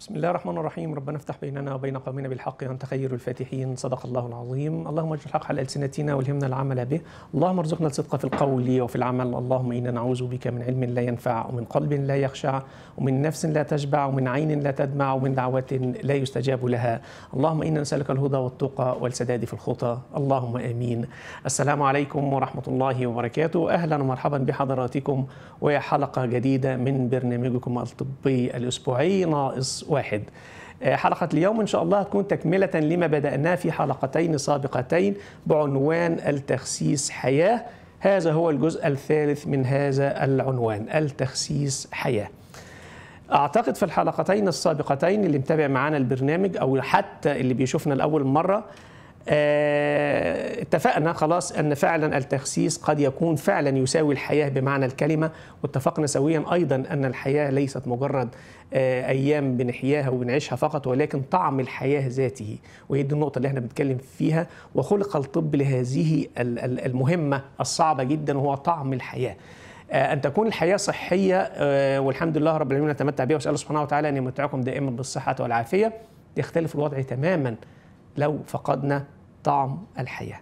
بسم الله الرحمن الرحيم ربنا افتح بيننا وبين قومنا بالحق وانت خير الفاتحين صدق الله العظيم اللهم اجعل الحق على السنتنا والهمنا العمل به اللهم ارزقنا الصدق في القول وفي العمل اللهم انا نعوذ بك من علم لا ينفع ومن قلب لا يخشع ومن نفس لا تشبع ومن عين لا تدمع ومن دعوة لا يستجاب لها اللهم انا نسالك الهدى والتقى والسداد في الخطى اللهم امين السلام عليكم ورحمة الله وبركاته اهلا ومرحبا بحضراتكم وحلقة جديدة من برنامجكم الطبي الاسبوعي ناقص واحد حلقة اليوم إن شاء الله هتكون تكملة لما بدأناه في حلقتين سابقتين بعنوان التخسيس حياة هذا هو الجزء الثالث من هذا العنوان التخسيس حياة أعتقد في الحلقتين السابقتين اللي متابع معانا البرنامج أو حتى اللي بيشوفنا لأول مرة آه، اتفقنا خلاص ان فعلا التخسيس قد يكون فعلا يساوي الحياه بمعنى الكلمه واتفقنا سويا ايضا ان الحياه ليست مجرد آه، ايام بنحياها وبنعيشها فقط ولكن طعم الحياه ذاته وهي دي النقطه اللي احنا بنتكلم فيها وخلق الطب لهذه ال- ال- المهمه الصعبه جدا وهو طعم الحياه آه، ان تكون الحياه صحيه آه، والحمد لله رب العالمين نتمتع بها واسال الله سبحانه وتعالى ان يمتعكم دائما بالصحه والعافيه يختلف الوضع تماما لو فقدنا طعم الحياه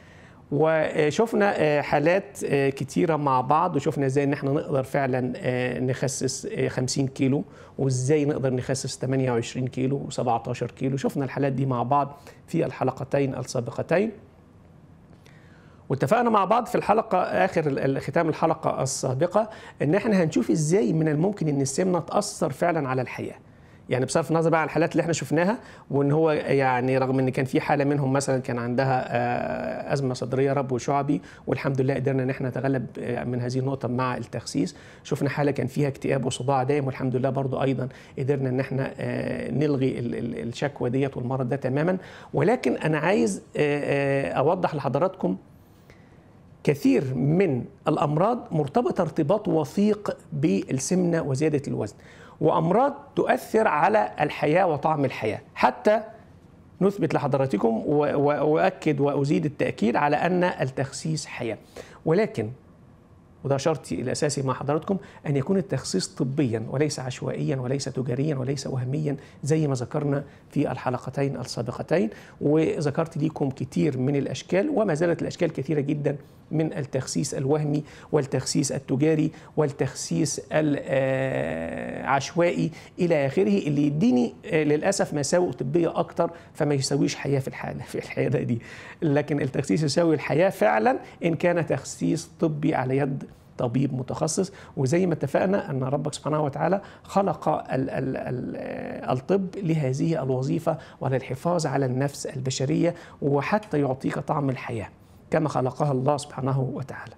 وشفنا حالات كتيره مع بعض وشفنا ازاي ان احنا نقدر فعلا نخسس 50 كيلو وازاي نقدر نخسس 28 كيلو و17 كيلو شفنا الحالات دي مع بعض في الحلقتين السابقتين واتفقنا مع بعض في الحلقه اخر ختام الحلقه السابقه ان احنا هنشوف ازاي من الممكن ان السمنه تاثر فعلا على الحياه يعني بصرف النظر بقى عن الحالات اللي احنا شفناها وان هو يعني رغم ان كان في حاله منهم مثلا كان عندها آه، ازمه صدريه ربو شعبي والحمد لله قدرنا ان احنا نتغلب آه، من هذه النقطه مع التخسيس شفنا حاله كان فيها اكتئاب وصداع دائم والحمد لله برضو ايضا قدرنا ان احنا آه، نلغي ال- ال- الشكوى ديت والمرض ده تماما ولكن انا عايز آه، آه، اوضح لحضراتكم كثير من الامراض مرتبطه ارتباط وثيق بالسمنه وزياده الوزن وامراض تؤثر على الحياه وطعم الحياه حتى نثبت لحضراتكم و- و- واؤكد وازيد التاكيد على ان التخسيس حياه ولكن وده شرطي الاساسي مع حضراتكم ان يكون التخصيص طبيا وليس عشوائيا وليس تجاريا وليس وهميا زي ما ذكرنا في الحلقتين السابقتين وذكرت لكم كتير من الاشكال وما زالت الاشكال كثيره جدا من التخسيس الوهمي والتخسيس التجاري والتخسيس العشوائي الى اخره اللي يديني آه، للاسف مساوئ طبيه اكتر فما يساويش حياه في الحاله في الحياه دي لكن التخسيس يساوي الحياه فعلا ان كان تخسيس طبي على يد طبيب متخصص وزي ما اتفقنا ان ربك سبحانه وتعالى خلق ال ال ال الطب لهذه الوظيفه وللحفاظ على النفس البشريه وحتى يعطيك طعم الحياه كما خلقها الله سبحانه وتعالى.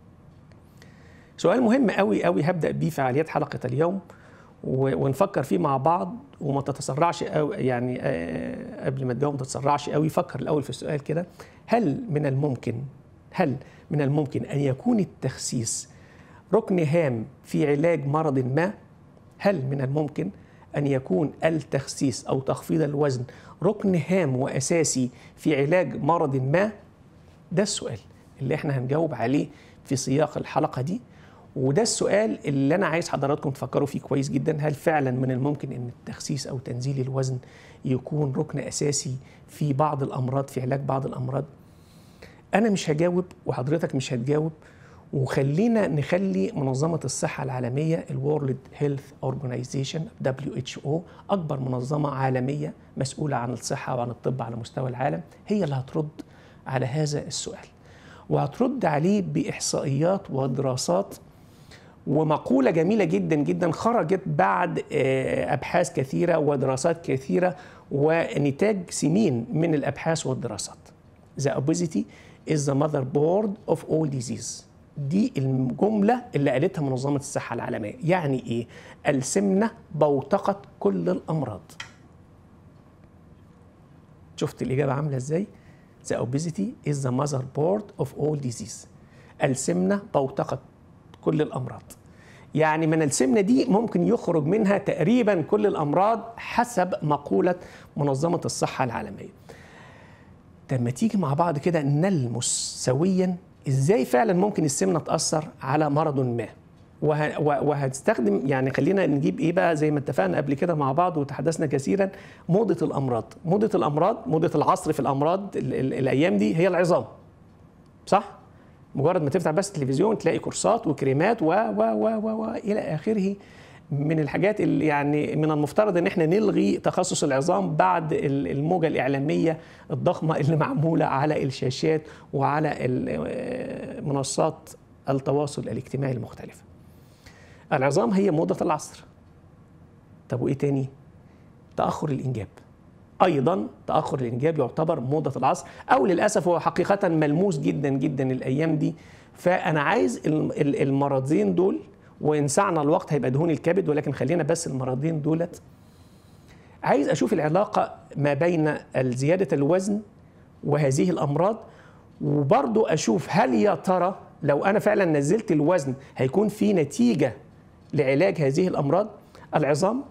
سؤال مهم قوي قوي هبدا بيه فعاليات حلقه اليوم و- ونفكر فيه مع بعض وما تتسرعش قوي يعني آه، قبل ما تجاوب ما تتسرعش قوي فكر الاول في السؤال كده هل من الممكن هل من الممكن ان يكون التخسيس ركن هام في علاج مرض ما هل من الممكن ان يكون التخسيس او تخفيض الوزن ركن هام واساسي في علاج مرض ما ده السؤال اللي احنا هنجاوب عليه في سياق الحلقه دي وده السؤال اللي انا عايز حضراتكم تفكروا فيه كويس جدا هل فعلا من الممكن ان التخسيس او تنزيل الوزن يكون ركن اساسي في بعض الامراض في علاج بعض الامراض انا مش هجاوب وحضرتك مش هتجاوب وخلينا نخلي منظمة الصحة العالمية الورلد هيلث اورجانيزيشن WHO أكبر منظمة عالمية مسؤولة عن الصحة وعن الطب على مستوى العالم هي اللي هترد على هذا السؤال وهترد عليه بإحصائيات ودراسات ومقولة جميلة جدا جدا خرجت بعد آه، أبحاث كثيرة ودراسات كثيرة ونتاج سنين من الأبحاث والدراسات The obesity is the motherboard of all disease دي الجملة اللي قالتها منظمة الصحة العالمية يعني إيه؟ السمنة بوتقة كل الأمراض شفت الإجابة عاملة إزاي؟ The obesity is the motherboard of all disease السمنة بوتقة كل الأمراض يعني من السمنة دي ممكن يخرج منها تقريبا كل الأمراض حسب مقولة منظمة الصحة العالمية لما تيجي مع بعض كده نلمس سويا ازاي فعلا ممكن السمنه تاثر على مرض ما وه... وهتستخدم يعني خلينا نجيب ايه بقى زي ما اتفقنا قبل كده مع بعض وتحدثنا كثيرا موضه الامراض موضه الامراض موضه العصر في الامراض ال... ال... الايام دي هي العظام صح مجرد ما تفتح بس التلفزيون تلاقي كورسات وكريمات و و و و, و الى اخره من الحاجات اللي يعني من المفترض ان احنا نلغي تخصص العظام بعد الموجه الاعلاميه الضخمه اللي معموله على الشاشات وعلى منصات التواصل الاجتماعي المختلفه. العظام هي موضه العصر. طب وايه تاني؟ تاخر الانجاب. ايضا تاخر الانجاب يعتبر موضه العصر او للاسف هو حقيقه ملموس جدا جدا الايام دي فانا عايز المرضين دول وان سعنا الوقت هيبقى دهون الكبد ولكن خلينا بس المرضين دولت عايز اشوف العلاقه ما بين زياده الوزن وهذه الامراض وبرضو اشوف هل يا ترى لو انا فعلا نزلت الوزن هيكون في نتيجه لعلاج هذه الامراض العظام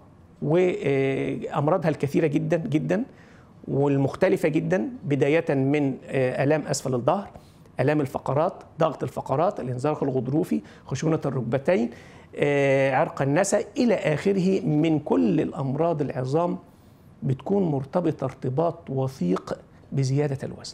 وامراضها الكثيره جدا جدا والمختلفه جدا بدايه من الام اسفل الظهر الام الفقرات ضغط الفقرات الانزلاق الغضروفي خشونه الركبتين عرق النسا الى اخره من كل الامراض العظام بتكون مرتبطه ارتباط وثيق بزياده الوزن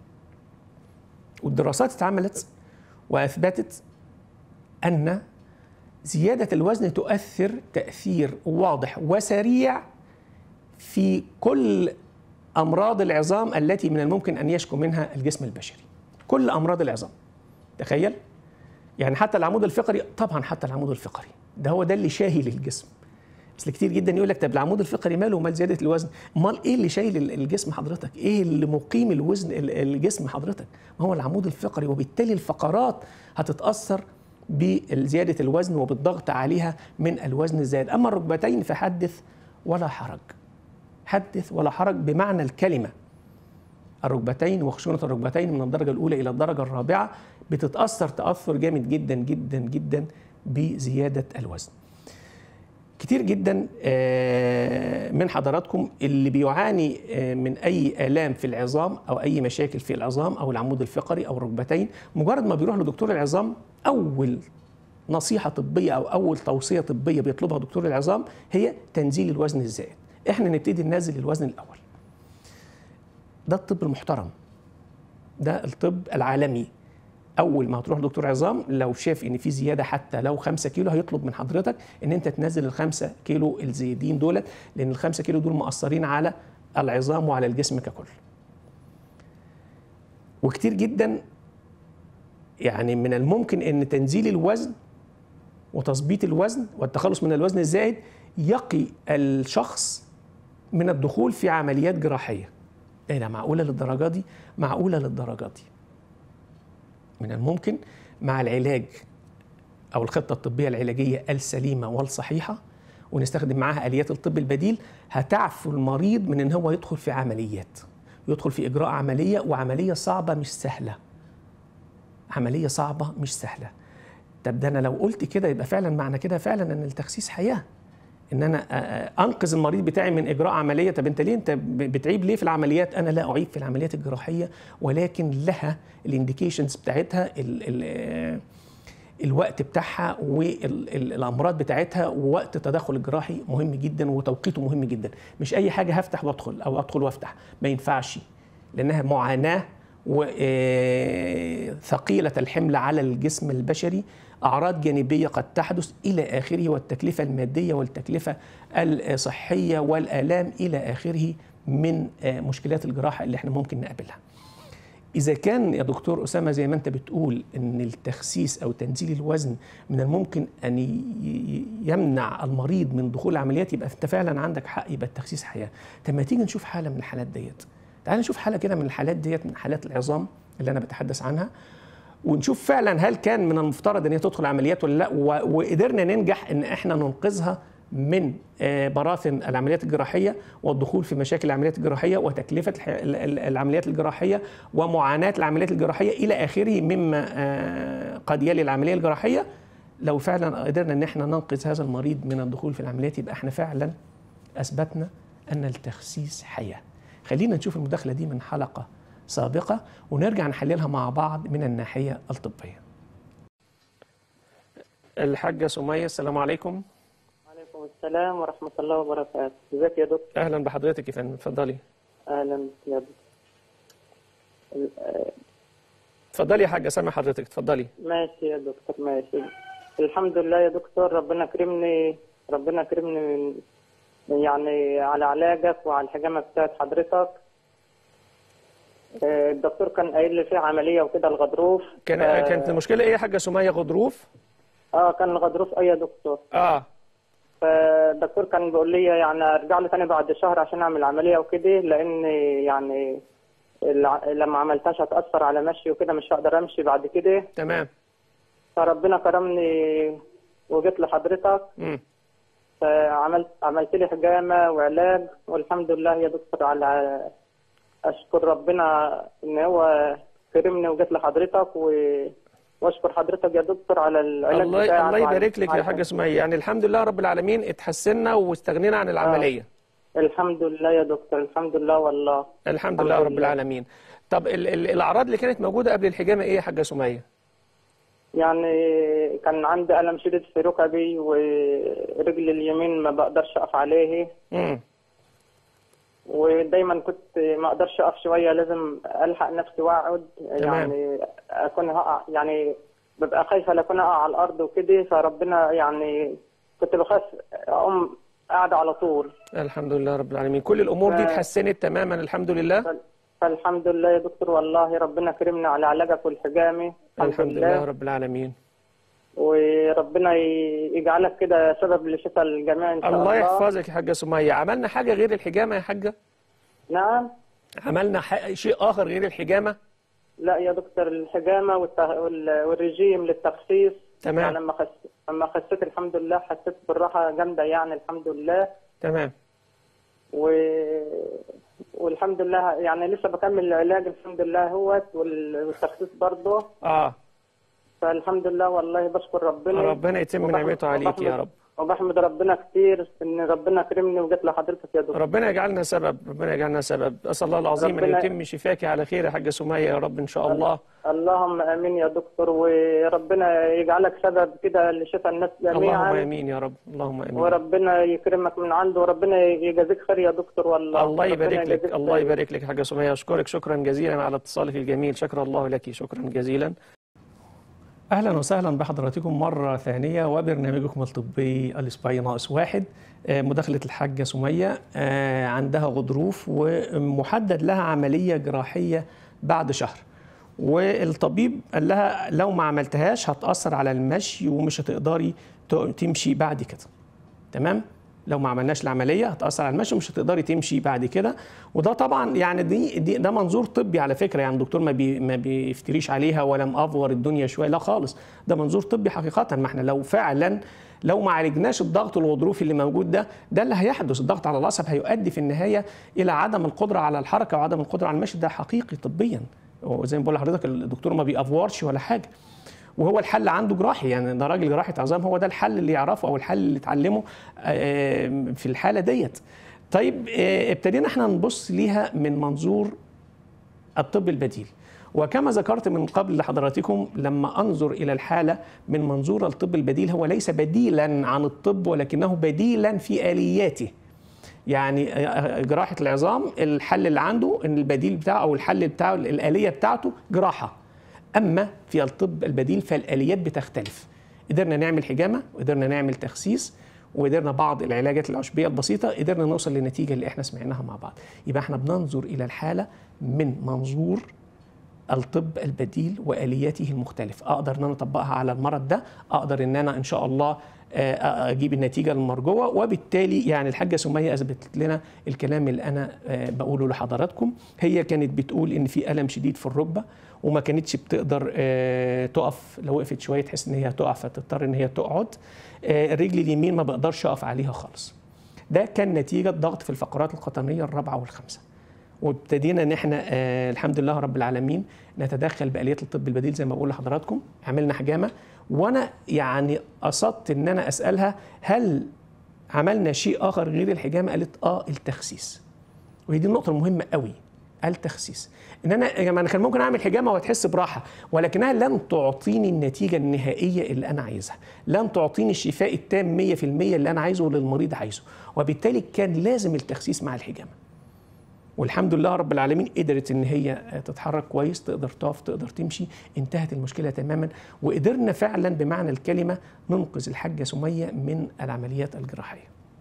والدراسات اتعملت واثبتت ان زياده الوزن تؤثر تاثير واضح وسريع في كل امراض العظام التي من الممكن ان يشكو منها الجسم البشري كل امراض العظام تخيل يعني حتى العمود الفقري طبعا حتى العمود الفقري ده هو ده اللي شايل الجسم بس كتير جدا يقول لك طب العمود الفقري ماله ومال زياده الوزن امال ايه اللي شايل الجسم حضرتك ايه اللي مقيم الوزن الجسم حضرتك ما هو العمود الفقري وبالتالي الفقرات هتتاثر بزياده الوزن وبالضغط عليها من الوزن الزائد اما الركبتين فحدث ولا حرج حدث ولا حرج بمعنى الكلمه الركبتين وخشونه الركبتين من الدرجه الاولى الى الدرجه الرابعه بتتاثر تاثر جامد جدا جدا جدا بزياده الوزن كتير جدا من حضراتكم اللي بيعاني من اي الام في العظام او اي مشاكل في العظام او العمود الفقري او الركبتين مجرد ما بيروح لدكتور العظام اول نصيحه طبيه او اول توصيه طبيه بيطلبها دكتور العظام هي تنزيل الوزن الزائد احنا نبتدي ننزل الوزن الاول ده الطب المحترم ده الطب العالمي اول ما هتروح لدكتور عظام لو شاف ان في زياده حتى لو 5 كيلو هيطلب من حضرتك ان انت تنزل ال 5 كيلو الزايدين دولت لان ال 5 كيلو دول مأثرين على العظام وعلى الجسم ككل. وكتير جدا يعني من الممكن ان تنزيل الوزن وتظبيط الوزن والتخلص من الوزن الزائد يقي الشخص من الدخول في عمليات جراحيه. ايه ده معقوله للدرجه دي؟ معقوله للدرجه دي. من الممكن مع العلاج او الخطه الطبيه العلاجيه السليمه والصحيحه ونستخدم معاها اليات الطب البديل هتعفو المريض من ان هو يدخل في عمليات يدخل في اجراء عمليه وعمليه صعبه مش سهله عمليه صعبه مش سهله طب ده انا لو قلت كده يبقى فعلا معنى كده فعلا ان التخسيس حياه ان انا انقذ المريض بتاعي من اجراء عمليه طب انت ليه انت بتعيب ليه في العمليات انا لا اعيب في العمليات الجراحيه ولكن لها الانديكيشنز بتاعتها ال ال الوقت بتاعها والامراض بتاعتها ووقت التدخل الجراحي مهم جدا وتوقيته مهم جدا مش اي حاجه هفتح وادخل او ادخل وافتح ما ينفعش لانها معاناه وثقيله الحمل على الجسم البشري أعراض جانبية قد تحدث إلى آخره والتكلفة المادية والتكلفة الصحية والآلام إلى آخره من مشكلات الجراحة اللي احنا ممكن نقابلها إذا كان يا دكتور أسامة زي ما أنت بتقول أن التخسيس أو تنزيل الوزن من الممكن أن يمنع المريض من دخول العمليات يبقى أنت فعلا عندك حق يبقى التخسيس حياة طب ما تيجي نشوف حالة من الحالات ديت تعال نشوف حالة كده من الحالات ديت من حالات العظام اللي أنا بتحدث عنها ونشوف فعلا هل كان من المفترض ان هي تدخل عمليات ولا لا وقدرنا ننجح ان احنا ننقذها من براثن العمليات الجراحيه والدخول في مشاكل العمليات الجراحيه وتكلفه العمليات الجراحيه ومعاناه العمليات الجراحيه الى اخره مما قد يلي العمليه الجراحيه لو فعلا قدرنا ان احنا ننقذ هذا المريض من الدخول في العمليات يبقى احنا فعلا اثبتنا ان التخسيس حياه. خلينا نشوف المداخله دي من حلقه سابقة ونرجع نحللها مع بعض من الناحية الطبية الحاجة سمية السلام عليكم وعليكم السلام ورحمة الله وبركاته ازيك يا دكتور أهلا بحضرتك يا فندم اتفضلي أهلا بك يا دكتور ال- آه، اتفضلي يا حاجة سامع حضرتك اتفضلي ماشي يا دكتور ماشي الحمد لله يا دكتور ربنا كرمني ربنا كرمني من من يعني على علاجك وعلى الحجامة بتاعت حضرتك آه، الدكتور كان قايل لي في عملية وكده الغضروف كان آه، كانت المشكلة إيه يا حاجة سمية غضروف؟ اه كان الغضروف اي يا دكتور آه فالدكتور كان بيقول لي يعني ارجع له تاني بعد شهر عشان اعمل عمليه وكده لان يعني الع- لما عملتهاش هتاثر على مشي وكده مش هقدر امشي بعد كده تمام فربنا كرمني وجيت لحضرتك مم. فعملت عملت لي حجامه وعلاج والحمد لله يا دكتور على اشكر ربنا ان هو كرمني وجيت لحضرتك و... واشكر حضرتك يا دكتور على العلاج الله بتاعك الله وعلى- يبارك لك يا على- حاجة سمية يعني الحمد لله رب العالمين اتحسنا واستغنينا عن العملية الحمد لله يا دكتور الحمد لله والله الحمد الحمد لله رب لله. العالمين طب ال ال الأعراض اللي كانت موجودة قبل الحجامة إيه يا حاجة سمية؟ يعني كان عندي ألم شديد في ركبي ورجلي اليمين ما بقدرش أقف عليه مم. ودايما كنت ما أقدرش أقف شوية لازم ألحق نفسي وأقعد تمام. يعني أكون هقع يعني ببقى خايفة لا أكون أقع على الأرض وكده فربنا يعني كنت بخاف أقوم قاعدة على طول الحمد لله رب العالمين كل الأمور دي ف- اتحسنت تماما الحمد لله فال- فالحمد لله يا دكتور والله ربنا كرمنا على علاجك والحجامي الحمد لله رب العالمين وربنا ي- يجعلك كده سبب لشفاء الجميع إن شاء الله الله يحفظك يا حاجة سمية عملنا حاجة غير الحجامة يا حاجة؟ نعم عملنا ح- شيء آخر غير الحجامة؟ لا يا دكتور الحجامة والت... وال... والرجيم للتخسيس تمام. يعني لما خس... لما خسيت الحمد لله حسيت بالراحة جامدة يعني الحمد لله تمام و... والحمد لله يعني لسه بكمل العلاج الحمد لله هوت وال... والتخسيس برضه آه فالحمد لله والله بشكر ربنا ربنا يتم وبحمد- نعمته عليك يا وبحمد- رب وبحمد ربنا كتير ان ربنا كرمني وجيت لحضرتك يا دكتور ربنا يجعلنا سبب ربنا يجعلنا سبب أسأل الله العظيم أن ربنا- يتم شفاك على خير يا حاجة سمية يا رب إن شاء الله اللهم امين يا دكتور وربنا يجعلك سبب كده لشفاء الناس اللهم جميعا آمين يا رب اللهم آمين وربنا يكرمك من عنده وربنا يجازيك خير يا دكتور والله الله ربنا يبارك لك يجازيك الله خير. يبارك لك يا حاجة سمية أشكرك شكرا جزيلا على اتصالك الجميل شكر الله لك شكرا جزيلا أهلا وسهلا بحضراتكم مرة ثانية وبرنامجكم الطبي الإسبوعي ناقص واحد آه، مداخلة الحاجة سمية آه، عندها غضروف ومحدد لها عملية جراحية بعد شهر والطبيب قال لها لو ما عملتهاش هتأثر على المشي ومش هتقدري ت- تمشي بعد كده تمام لو ما عملناش العمليه هتاثر على المشي ومش هتقدري تمشي بعد كده وده طبعا يعني دي, دي ده منظور طبي على فكره يعني الدكتور ما بي ما بيفتريش عليها ولا مأفور الدنيا شويه لا خالص ده منظور طبي حقيقه ما احنا لو فعلا لو ما عالجناش الضغط الغضروفي اللي موجود ده ده اللي هيحدث الضغط على العصب هيؤدي في النهايه الى عدم القدره على الحركه وعدم القدره على المشي ده حقيقي طبيا وزي ما بقول لحضرتك الدكتور ما بيأفورش ولا حاجه وهو الحل عنده جراحي يعني ده راجل جراحة عظام هو ده الحل اللي يعرفه او الحل اللي اتعلمه آه، في الحالة ديت طيب آه، ابتدينا احنا نبص ليها من منظور الطب البديل وكما ذكرت من قبل لحضراتكم لما انظر الى الحاله من منظور الطب البديل هو ليس بديلا عن الطب ولكنه بديلا في الياته يعني جراحه العظام الحل اللي عنده ان البديل بتاعه او الحل بتاعه الاليه بتاعته جراحه اما في الطب البديل فالاليات بتختلف قدرنا نعمل حجامه وقدرنا نعمل تخسيس وقدرنا بعض العلاجات العشبيه البسيطه قدرنا نوصل للنتيجه اللي احنا سمعناها مع بعض يبقى احنا بننظر الى الحاله من منظور الطب البديل والياته المختلفه اقدر ان انا اطبقها على المرض ده اقدر ان انا ان شاء الله آه، اجيب النتيجه المرجوه وبالتالي يعني الحاجه سميه اثبتت لنا الكلام اللي انا آه، بقوله لحضراتكم هي كانت بتقول ان في الم شديد في الركبه وما كانتش بتقدر آه، تقف لو وقفت شويه تحس ان هي هتقع فتضطر ان هي تقعد آه، الرجل اليمين ما بقدرش اقف عليها خالص ده كان نتيجه ضغط في الفقرات القطنيه الرابعه والخامسه وابتدينا ان احنا آه الحمد لله رب العالمين نتدخل باليات الطب البديل زي ما بقول لحضراتكم عملنا حجامه وانا يعني قصدت ان انا اسالها هل عملنا شيء اخر غير الحجامه قالت اه التخسيس وهي دي النقطه المهمه قوي التخسيس ان انا يعني انا كان ممكن اعمل حجامه وتحس براحه ولكنها لن تعطيني النتيجه النهائيه اللي انا عايزها لن تعطيني الشفاء التام 100% اللي انا عايزه واللي المريض عايزه وبالتالي كان لازم التخسيس مع الحجامه والحمد لله رب العالمين قدرت ان هي تتحرك كويس تقدر تقف تقدر تمشي انتهت المشكله تماما وقدرنا فعلا بمعنى الكلمه ننقذ الحاجه سميه من العمليات الجراحيه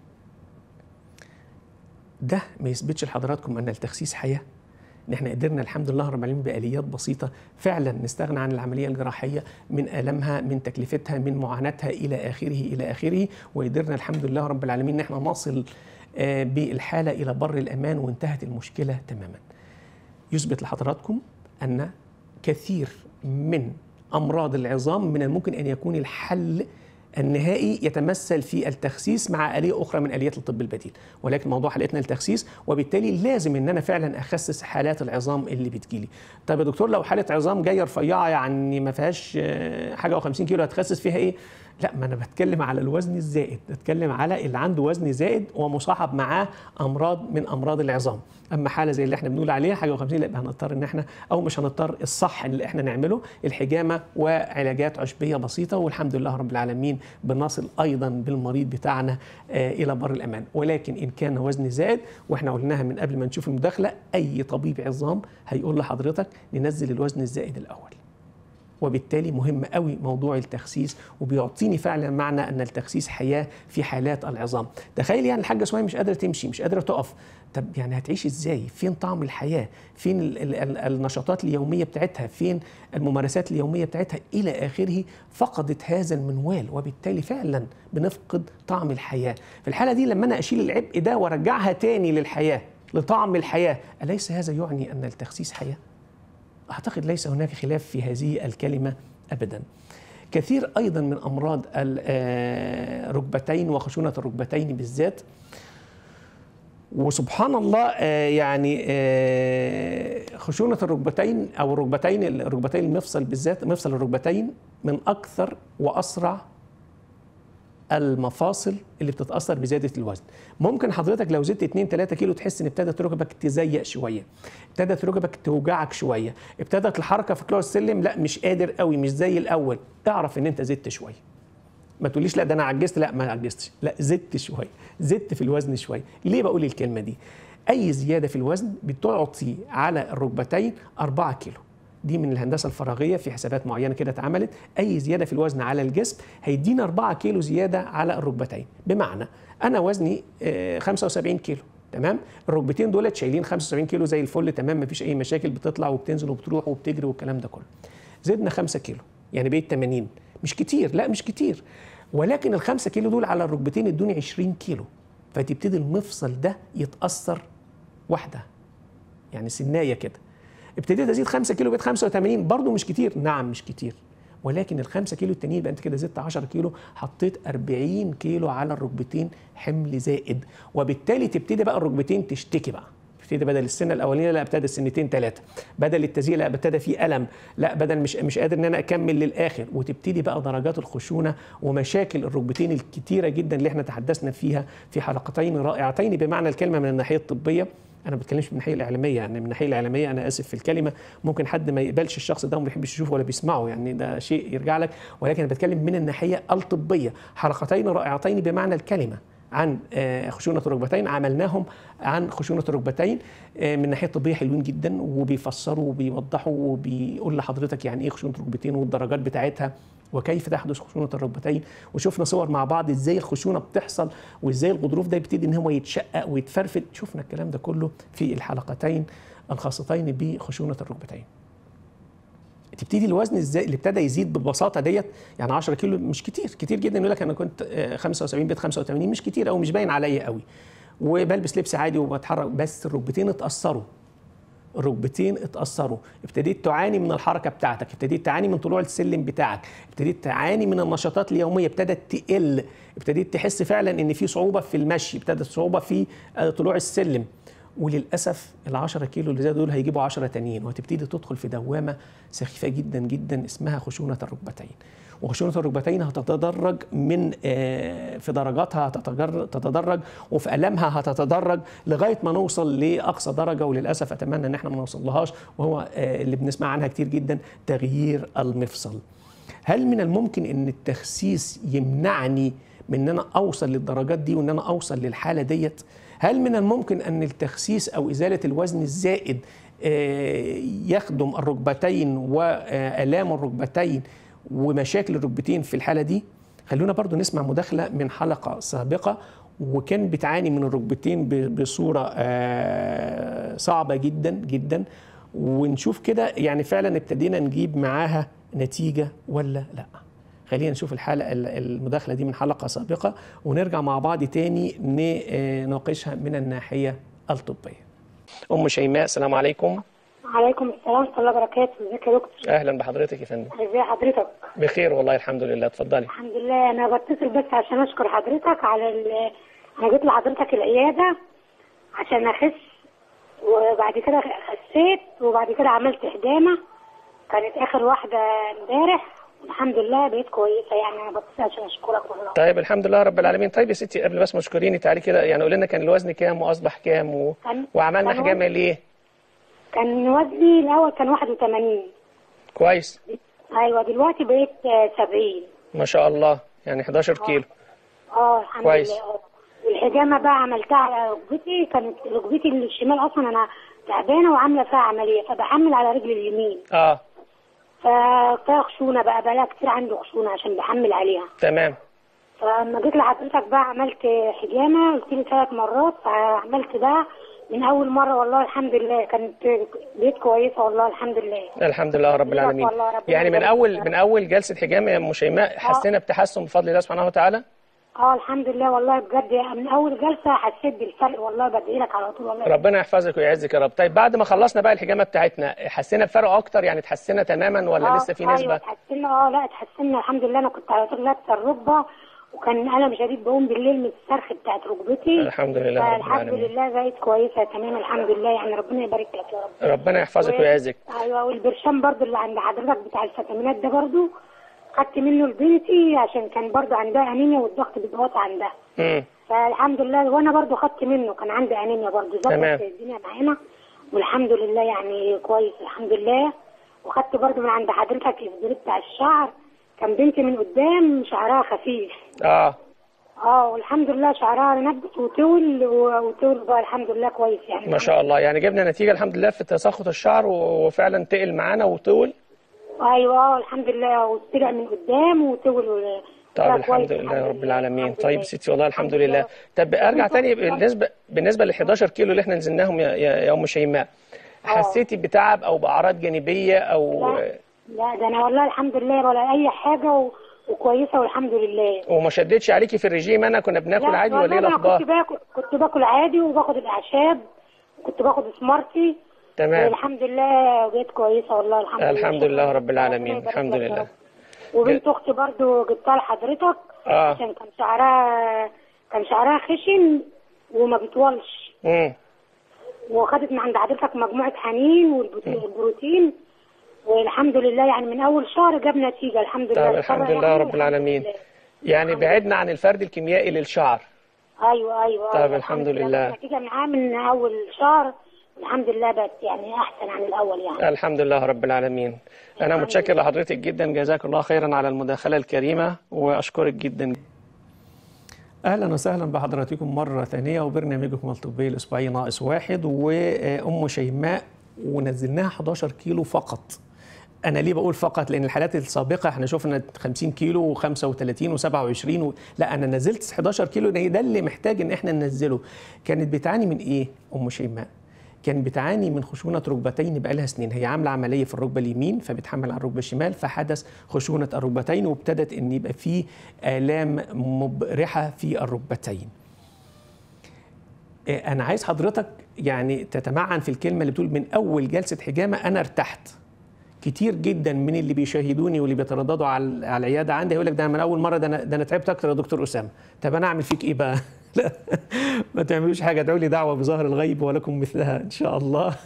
ده ما يثبتش لحضراتكم ان التخسيس حياه ان احنا قدرنا الحمد لله رب العالمين باليات بسيطه فعلا نستغنى عن العمليه الجراحيه من المها من تكلفتها من معاناتها الى اخره الى اخره وقدرنا الحمد لله رب العالمين ان احنا نصل آه، بالحاله الى بر الامان وانتهت المشكله تماما. يثبت لحضراتكم ان كثير من امراض العظام من الممكن ان يكون الحل النهائي يتمثل في التخسيس مع آلية أخرى من آليات الطب البديل ولكن موضوع حلقتنا التخسيس وبالتالي لازم إن أنا فعلا أخسس حالات العظام اللي بتجيلي طيب يا دكتور لو حالة عظام جاية رفيعة يعني ما فيهاش آه، حاجة و50 كيلو هتخسس فيها إيه لا ما انا بتكلم على الوزن الزائد بتكلم على اللي عنده وزن زائد ومصاحب معاه امراض من امراض العظام اما حاله زي اللي احنا بنقول عليها حاجه و50 لا يبقى هنضطر ان احنا او مش هنضطر الصح اللي احنا نعمله الحجامه وعلاجات عشبيه بسيطه والحمد لله رب العالمين بنصل ايضا بالمريض بتاعنا آه الى بر الامان ولكن ان كان وزن زائد واحنا قلناها من قبل ما نشوف المداخله اي طبيب عظام هيقول لحضرتك ننزل الوزن الزائد الاول وبالتالي مهم قوي موضوع التخسيس وبيعطيني فعلا معنى ان التخسيس حياه في حالات العظام تخيل يعني الحاجه سميه مش قادره تمشي مش قادره تقف طب يعني هتعيش ازاي فين طعم الحياه فين ال ال ال النشاطات اليوميه بتاعتها فين الممارسات اليوميه بتاعتها الى اخره فقدت هذا المنوال وبالتالي فعلا بنفقد طعم الحياه في الحاله دي لما انا اشيل العبء ده وارجعها تاني للحياه لطعم الحياه اليس هذا يعني ان التخسيس حياه اعتقد ليس هناك خلاف في هذه الكلمه ابدا. كثير ايضا من امراض الركبتين وخشونه الركبتين بالذات وسبحان الله آه، يعني آه، خشونه الركبتين او الركبتين الركبتين المفصل بالذات مفصل الركبتين من اكثر واسرع المفاصل اللي بتتاثر بزياده الوزن ممكن حضرتك لو زدت 2 3 كيلو تحس ان ابتدت ركبك تزيق شويه ابتدت ركبك توجعك شويه ابتدت الحركه في طلوع السلم لا مش قادر قوي مش زي الاول اعرف ان انت زدت شويه ما تقوليش لا ده انا عجزت لا ما عجزتش لا زدت شويه زدت في الوزن شويه ليه بقول الكلمه دي اي زياده في الوزن بتعطي على الركبتين 4 كيلو دي من الهندسه الفراغيه في حسابات معينه كده اتعملت اي زياده في الوزن على الجسم هيدينا 4 كيلو زياده على الركبتين بمعنى انا وزني آه، 75 كيلو تمام الركبتين دولت شايلين 75 كيلو زي الفل تمام مفيش اي مشاكل بتطلع وبتنزل وبتروح وبتجري والكلام ده كله زدنا 5 كيلو يعني بقيت 80 مش كتير لا مش كتير ولكن ال 5 كيلو دول على الركبتين ادوني 20 كيلو فتبتدي المفصل ده يتاثر واحده يعني سنايه كده ابتديت ازيد 5 كيلو بقيت 85 برضه مش كتير نعم مش كتير ولكن ال 5 كيلو التانيين يبقى انت كده زدت 10 كيلو حطيت 40 كيلو على الركبتين حمل زائد وبالتالي تبتدي بقى الركبتين تشتكي بقى تبتدي بدل السنه الاولانيه لا ابتدى السنتين ثلاثه بدل التزييق لا ابتدى في الم لا بدل مش مش قادر ان انا اكمل للاخر وتبتدي بقى درجات الخشونه ومشاكل الركبتين الكتيره جدا اللي احنا تحدثنا فيها في حلقتين رائعتين بمعنى الكلمه من الناحيه الطبيه انا ما بتكلمش من الناحيه الاعلاميه يعني من الناحيه الاعلاميه انا اسف في الكلمه ممكن حد ما يقبلش الشخص ده وما بيحبش يشوفه ولا بيسمعه يعني ده شيء يرجع لك ولكن انا بتكلم من الناحيه الطبيه حلقتين رائعتين بمعنى الكلمه عن آه، خشونه الركبتين عملناهم عن خشونه الركبتين آه، من الناحيه الطبيه حلوين جدا وبيفسروا وبيوضحوا وبيقول لحضرتك يعني ايه خشونه الركبتين والدرجات بتاعتها وكيف تحدث خشونه الركبتين وشفنا صور مع بعض ازاي الخشونه بتحصل وازاي الغضروف ده يبتدي ان هو يتشقق ويتفرفد شفنا الكلام ده كله في الحلقتين الخاصتين بخشونه الركبتين تبتدي الوزن ازاي اللي ابتدى يزيد بالبساطه ديت يعني 10 كيلو مش كتير كتير جدا يقول لك انا كنت آه، 75 بقيت 85 مش كتير او مش باين عليا قوي وبلبس لبس عادي وبتحرك بس الركبتين اتاثروا الركبتين اتاثروا ابتديت تعاني من الحركه بتاعتك ابتديت تعاني من طلوع السلم بتاعك ابتديت تعاني من النشاطات اليوميه ابتدت تقل ابتديت تحس فعلا ان في صعوبه في المشي ابتدت صعوبه في آه، طلوع السلم وللاسف ال 10 كيلو اللي زادوا دول هيجيبوا 10 تانيين وهتبتدي تدخل في دوامه سخيفه جدا جدا اسمها خشونه الركبتين وخشونه الركبتين هتتدرج من آه، في درجاتها هتتجر- تتدرج وفي المها هتتدرج لغايه ما نوصل لاقصى درجه وللاسف اتمنى ان احنا ما نوصلهاش وهو آه، اللي بنسمع عنها كتير جدا تغيير المفصل هل من الممكن ان التخسيس يمنعني من ان انا اوصل للدرجات دي وان انا اوصل للحاله ديت هل من الممكن ان التخسيس او ازاله الوزن الزائد آه، يخدم الركبتين والام الركبتين ومشاكل الركبتين في الحاله دي خلونا برضو نسمع مداخله من حلقه سابقه وكان بتعاني من الركبتين ب- بصوره آه، صعبه جدا جدا ونشوف كده يعني فعلا ابتدينا نجيب معاها نتيجه ولا لا خلينا نشوف الحلقه ال- المداخله دي من حلقه سابقه ونرجع مع بعض تاني نناقشها من الناحيه الطبيه ام شيماء السلام عليكم عليكم السلام ورحمة الله وبركاته، ازيك يا دكتور؟ اهلا بحضرتك يا فندم ازي حضرتك؟ بخير والله الحمد لله اتفضلي الحمد لله أنا بتصل بس عشان أشكر حضرتك على ال أنا جيت لحضرتك العيادة عشان أخس وبعد كده خسيت وبعد كده عملت حجامة كانت آخر واحدة امبارح والحمد لله بقيت كويسة يعني أنا بتصل عشان أشكرك والله. طيب الحمد لله رب العالمين طيب يا ستي قبل بس ما تشكريني تعالي كده يعني قولي لنا كان الوزن كام واصبح كام و... كان- وعملنا كان حجامه وزن- ليه كان وزني الأول كان 81 كويس أيوة دلوقتي بقيت آه، 70 ما شاء الله يعني 11 كيلو اه الحمد كويس. لله اه والحجامه بقى عملتها على ركبتي كانت ركبتي الشمال اصلا انا تعبانه وعامله فيها عمليه فبحمل على رجلي اليمين اه ففيها خشونه بقى بقى لها كتير عندي خشونه عشان بحمل عليها تمام فلما جيت لحضرتك بقى عملت حجامه قلت لي ثلاث مرات فعملت بقى من اول مره والله الحمد لله كانت بقيت كويسه والله الحمد لله الحمد لله رب العالمين والله ربنا يعني من يبارك اول فيك. من اول جلسه حجامه يا ام شيماء حسينا بتحسن بفضل الله سبحانه وتعالى اه الحمد لله والله بجد من اول جلسه حسيت بالفرق والله بدعي لك على طول والله ربنا يحفظك ويعزك يا رب طيب بعد ما خلصنا بقى الحجامه بتاعتنا حسينا بفرق اكتر يعني اتحسنا تماما ولا آه، لسه في ايوه نسبه اتحسنا اه لا اتحسنا الحمد لله انا كنت على طول لابسه الركبه وكان الم شديد بقوم بالليل من الصرخ بتاعت ركبتي الحمد لله رب فالحمد العالمين لله بقيت كويسه تمام الحمد لله يعني ربنا يبارك لك يا رب ربنا يحفظك و- ويعزك ايوه والبرشام برضو اللي عند حضرتك بتاع الفيتامينات ده برضو خدت منه لبنتي عشان كان برضو عندها انيميا والضغط بيبقى واطي عندها امم فالحمد لله وانا برضو خدت منه كان عندي انيميا برضو تمام. ظبط الدنيا معانا والحمد لله يعني كويس الحمد لله وخدت برضو من عند حضرتك الاسبري بتاع الشعر كان بنتي من قدام شعرها خفيف اه اه والحمد لله شعرها نبت وطول و- وطول بقى الحمد لله كويس يعني ما شاء الله يعني جبنا نتيجه الحمد لله في تساقط الشعر و- وفعلا تقل معانا وطول ايوه اه الحمد لله وطلع من قدام وطول و- طيب لا الحمد كويس لله رب العالمين الحمد طيب لله. ستي والله الحمد لله طب ارجع تاني بالنسبه بالنسبه لل 11 كيلو اللي احنا نزلناهم يا, يا, يا ام شيماء حسيتي بتعب او باعراض جانبيه او لا لا ده انا والله الحمد لله ولا اي حاجه و... وكويسه والحمد لله وما شدتش عليكي في الرجيم انا كنا بناكل لا، عادي والله ولا ايه انا الاخبار كنت باكل كنت باكل عادي وباخد الاعشاب كنت باخد سمارتي تمام والحمد لله بقيت كويسه والله الحمد لله الحمد لله رب العالمين ربنا يبارك الحمد لك يا لله رب. وبنت اختي برضو جبتها لحضرتك اه عشان كان شعرها كان شعرها خشن وما بيطولش امم وخدت من عند حضرتك مجموعه حنين والبروتين والحمد لله يعني من اول شهر جاب نتيجه الحمد لله طيب الحمد الشهر لله يعني رب والحمد العالمين لله. يعني بعدنا عن الفرد الكيميائي للشعر ايوه ايوه طيب أيوة. الحمد لله. النتيجه معاه من اول شهر الحمد لله بقت يعني احسن عن الاول يعني الحمد لله رب العالمين انا متشكر لحضرتك جدا جزاك الله خيرا على المداخله الكريمه واشكرك جدا اهلا وسهلا بحضراتكم مره ثانيه وبرنامجكم الطبي الاسبوعي ناقص واحد وام شيماء ونزلناها 11 كيلو فقط انا ليه بقول فقط لان الحالات السابقه احنا شفنا 50 كيلو و35 و27 و... لا انا نزلت 11 كيلو لان ده اللي محتاج ان احنا ننزله كانت بتعاني من ايه ام شيماء كانت بتعاني من خشونة ركبتين بقالها سنين هي عاملة عملية في الركبة اليمين فبتحمل على الركبة الشمال فحدث خشونة الركبتين وابتدت ان يبقى في آلام مبرحة في الركبتين إيه، انا عايز حضرتك يعني تتمعن في الكلمة اللي بتقول من اول جلسة حجامة انا ارتحت كتير جدا من اللي بيشاهدوني واللي بيترددوا على على العياده عندي يقول لك ده أنا من اول مره ده انا ده انا تعبت اكتر يا دكتور اسامه طب انا اعمل فيك ايه بقى لا ما تعملوش حاجه ادعوا لي دعوه بظهر الغيب ولكم مثلها ان شاء الله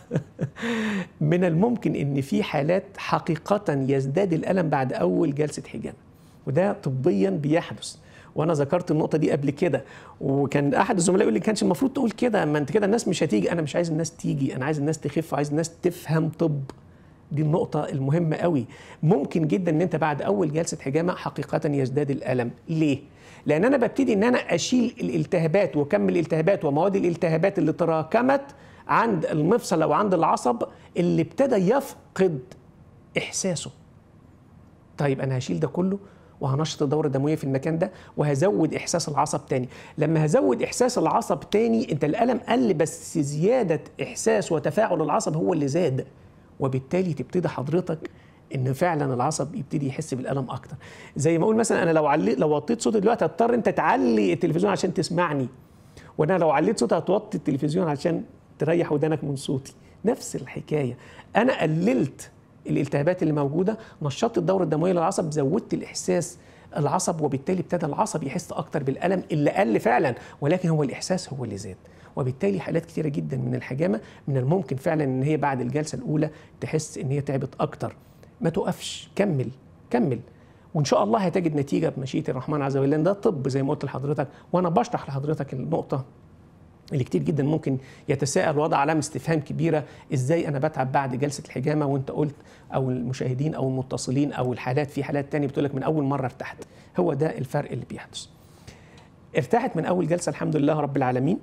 من الممكن ان في حالات حقيقه يزداد الالم بعد اول جلسه حجامه وده طبيا بيحدث وانا ذكرت النقطه دي قبل كده وكان احد الزملاء يقول لي كانش المفروض تقول كده ما انت كده الناس مش هتيجي انا مش عايز الناس تيجي انا عايز الناس تخف وعايز الناس تفهم طب دي النقطة المهمة قوي ممكن جدا ان انت بعد اول جلسة حجامة حقيقة يزداد الالم ليه؟ لان انا ببتدي ان انا اشيل الالتهابات واكمل الالتهابات ومواد الالتهابات اللي تراكمت عند المفصل او عند العصب اللي ابتدى يفقد احساسه طيب انا هشيل ده كله وهنشط الدورة الدموية في المكان ده وهزود إحساس العصب تاني لما هزود إحساس العصب تاني أنت الألم قل بس زيادة إحساس وتفاعل العصب هو اللي زاد وبالتالي تبتدي حضرتك ان فعلا العصب يبتدي يحس بالالم اكتر زي ما اقول مثلا انا لو علي لو وطيت صوتي دلوقتي هضطر انت تعلي التلفزيون عشان تسمعني وانا لو عليت صوتي هتوطي التلفزيون عشان تريح ودانك من صوتي نفس الحكايه انا قللت الالتهابات اللي موجوده نشطت الدوره الدمويه للعصب زودت الاحساس العصب وبالتالي ابتدى العصب يحس اكتر بالالم اللي قل فعلا ولكن هو الاحساس هو اللي زاد وبالتالي حالات كثيره جدا من الحجامه من الممكن فعلا ان هي بعد الجلسه الاولى تحس ان هي تعبت اكتر ما توقفش كمل كمل وان شاء الله هتجد نتيجه بمشيئه الرحمن عز وجل لان ده طب زي ما قلت لحضرتك وانا بشرح لحضرتك النقطه اللي كتير جدا ممكن يتساءل وضع علامه استفهام كبيره ازاي انا بتعب بعد جلسه الحجامه وانت قلت او المشاهدين او المتصلين او الحالات في حالات تانية بتقول لك من اول مره ارتحت هو ده الفرق اللي بيحدث ارتحت من اول جلسه الحمد لله رب العالمين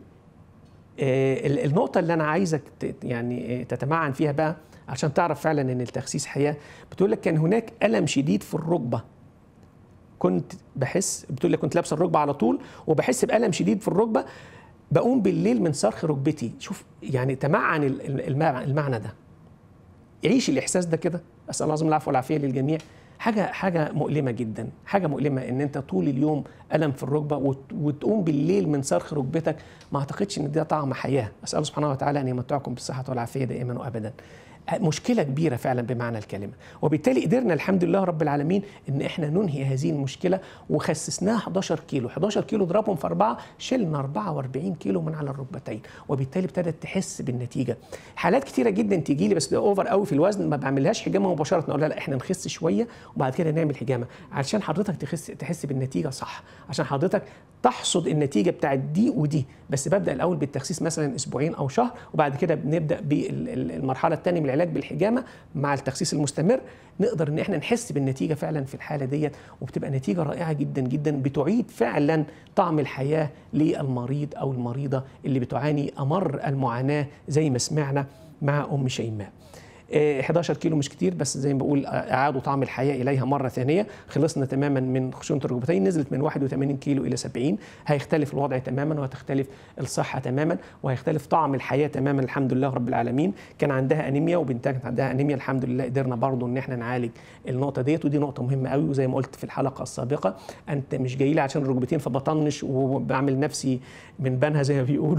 آه النقطه اللي انا عايزك يعني تتمعن فيها بقى عشان تعرف فعلا ان التخسيس حياه بتقول لك كان هناك الم شديد في الركبه كنت بحس بتقول لك كنت لابسه الركبه على طول وبحس بالم شديد في الركبه بقوم بالليل من صرخ ركبتي شوف يعني تمعن المعنى ده عيش الاحساس ده كده اسال الله العظيم العفو والعافيه للجميع حاجه حاجه مؤلمه جدا حاجه مؤلمه ان انت طول اليوم الم في الركبه وتقوم بالليل من صرخ ركبتك ما اعتقدش ان ده طعم حياه اسال الله سبحانه وتعالى ان يمتعكم بالصحه والعافيه دائما وابدا مشكله كبيره فعلا بمعنى الكلمه وبالتالي قدرنا الحمد لله رب العالمين ان احنا ننهي هذه المشكله وخسسناها 11 كيلو 11 كيلو ضربهم في اربعه شلنا 44 كيلو من على الركبتين وبالتالي ابتدت تحس بالنتيجه حالات كتيره جدا تيجي لي بس ده اوفر قوي في الوزن ما بعملهاش حجامه مباشره اقول لها لا احنا نخس شويه وبعد كده نعمل حجامه علشان حضرتك تخس تحس بالنتيجه صح عشان حضرتك تحصد النتيجه بتاعت دي ودي بس ببدا الاول بالتخسيس مثلا اسبوعين او شهر وبعد كده بنبدا بالمرحله الثانيه من العلاج بالحجامه مع التخسيس المستمر نقدر ان احنا نحس بالنتيجه فعلا في الحاله ديت وبتبقى نتيجه رائعه جدا جدا بتعيد فعلا طعم الحياه للمريض او المريضه اللي بتعاني امر المعاناه زي ما سمعنا مع ام شيماء 11 كيلو مش كتير بس زي ما بقول اعادوا طعم الحياه اليها مره ثانيه خلصنا تماما من خشونه الركبتين نزلت من 81 كيلو الى 70 هيختلف الوضع تماما وهتختلف الصحه تماما وهيختلف طعم الحياه تماما الحمد لله رب العالمين كان عندها انيميا وبنتها كانت عندها انيميا الحمد لله قدرنا برضو ان احنا نعالج النقطه ديت ودي نقطه مهمه قوي وزي ما قلت في الحلقه السابقه انت مش جاي لي عشان الركبتين فبطنش وبعمل نفسي من بنها زي ما بيقولوا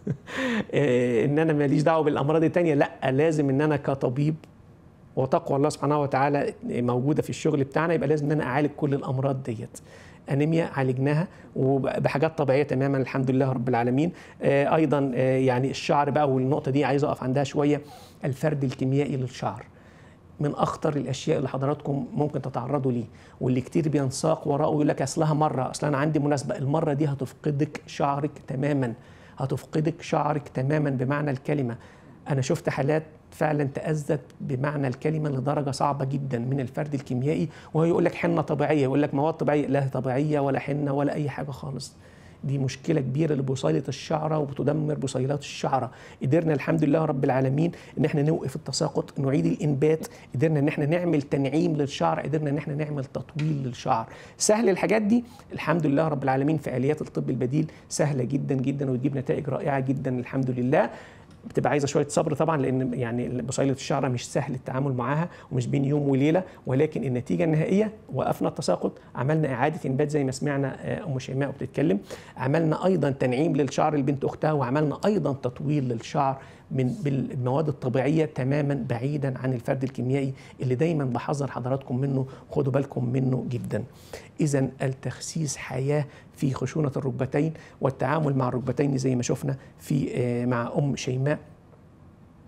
ان انا ماليش دعوه بالامراض التانية لا لازم ان انا كطبيب وتقوى الله سبحانه وتعالى موجوده في الشغل بتاعنا يبقى لازم ان انا اعالج كل الامراض ديت انيميا عالجناها وبحاجات طبيعيه تماما الحمد لله رب العالمين آه ايضا آه يعني الشعر بقى والنقطه دي عايز اقف عندها شويه الفرد الكيميائي للشعر من اخطر الاشياء اللي حضراتكم ممكن تتعرضوا ليه واللي كتير بينساق وراءه يقول لك اصلها مره اصل انا عندي مناسبه المره دي هتفقدك شعرك تماما هتفقدك شعرك تماما بمعنى الكلمه انا شفت حالات فعلا تأذت بمعنى الكلمة لدرجة صعبة جدا من الفرد الكيميائي وهو يقول لك حنة طبيعية يقول لك مواد طبيعية لا طبيعية ولا حنة ولا أي حاجة خالص دي مشكلة كبيرة لبصيلة الشعرة وبتدمر بصيلات الشعرة قدرنا الحمد لله رب العالمين ان احنا نوقف التساقط نعيد الانبات قدرنا ان احنا نعمل تنعيم للشعر قدرنا ان احنا نعمل تطويل للشعر سهل الحاجات دي الحمد لله رب العالمين في اليات الطب البديل سهلة جدا جدا وتجيب نتائج رائعة جدا الحمد لله بتبقى عايزه شويه صبر طبعا لان يعني بصيله الشعره مش سهل التعامل معاها ومش بين يوم وليله ولكن النتيجه النهائيه وقفنا التساقط عملنا اعاده انبات زي ما سمعنا ام شيماء بتتكلم عملنا ايضا تنعيم للشعر لبنت اختها وعملنا ايضا تطويل للشعر من بالمواد الطبيعيه تماما بعيدا عن الفرد الكيميائي اللي دايما بحذر حضراتكم منه خدوا بالكم منه جدا. اذا التخسيس حياه في خشونه الركبتين والتعامل مع الركبتين زي ما شفنا في مع ام شيماء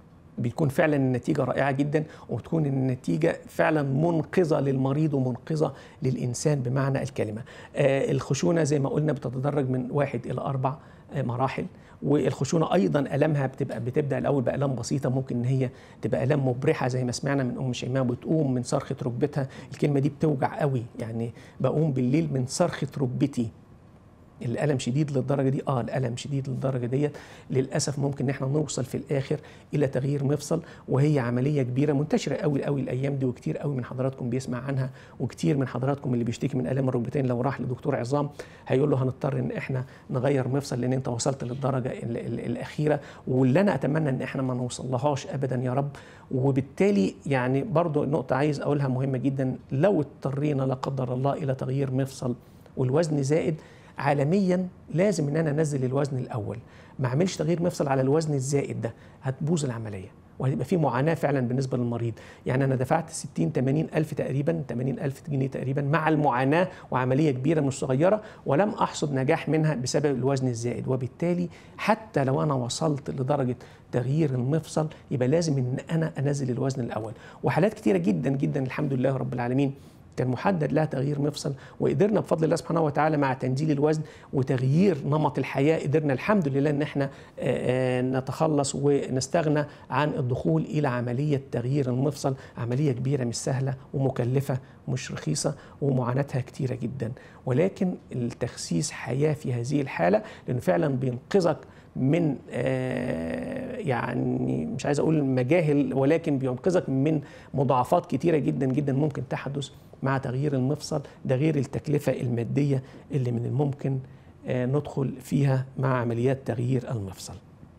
بتكون فعلا النتيجه رائعه جدا وبتكون النتيجه فعلا منقذه للمريض ومنقذه للانسان بمعنى الكلمه آه الخشونه زي ما قلنا بتتدرج من واحد الى اربع آه مراحل والخشونه ايضا المها بتبقى بتبدا الاول بالام بسيطه ممكن ان هي تبقى الام مبرحه زي ما سمعنا من ام شيماء بتقوم من صرخه ركبتها الكلمه دي بتوجع قوي يعني بقوم بالليل من صرخه ركبتي الالم شديد للدرجه دي اه الالم شديد للدرجه ديت للاسف ممكن ان احنا نوصل في الاخر الى تغيير مفصل وهي عمليه كبيره منتشره قوي قوي الايام دي وكتير قوي من حضراتكم بيسمع عنها وكتير من حضراتكم اللي بيشتكي من الام الركبتين لو راح لدكتور عظام هيقول له هنضطر ان احنا نغير مفصل لان انت وصلت للدرجه ال ال الاخيره واللي انا اتمنى ان احنا ما نوصلهاش ابدا يا رب وبالتالي يعني برضو نقطه عايز اقولها مهمه جدا لو اضطرينا لا قدر الله الى تغيير مفصل والوزن زائد عالميا لازم ان انا انزل الوزن الاول ما اعملش تغيير مفصل على الوزن الزائد ده هتبوظ العمليه وهيبقى في معاناه فعلا بالنسبه للمريض يعني انا دفعت 60 80 الف تقريبا 80 الف جنيه تقريبا مع المعاناه وعمليه كبيره مش صغيره ولم احصد نجاح منها بسبب الوزن الزائد وبالتالي حتى لو انا وصلت لدرجه تغيير المفصل يبقى لازم ان انا انزل الوزن الاول وحالات كتيره جدا جدا الحمد لله رب العالمين كان محدد لها تغيير مفصل وقدرنا بفضل الله سبحانه وتعالى مع تنزيل الوزن وتغيير نمط الحياه قدرنا الحمد لله ان احنا نتخلص ونستغنى عن الدخول الى عمليه تغيير المفصل عمليه كبيره مش سهله ومكلفه مش رخيصه ومعاناتها كتيره جدا ولكن التخسيس حياه في هذه الحاله لانه فعلا بينقذك من يعني مش عايز اقول مجاهل ولكن بينقذك من مضاعفات كتيره جدا جدا ممكن تحدث مع تغيير المفصل ده غير التكلفه الماديه اللي من الممكن ندخل فيها مع عمليات تغيير المفصل.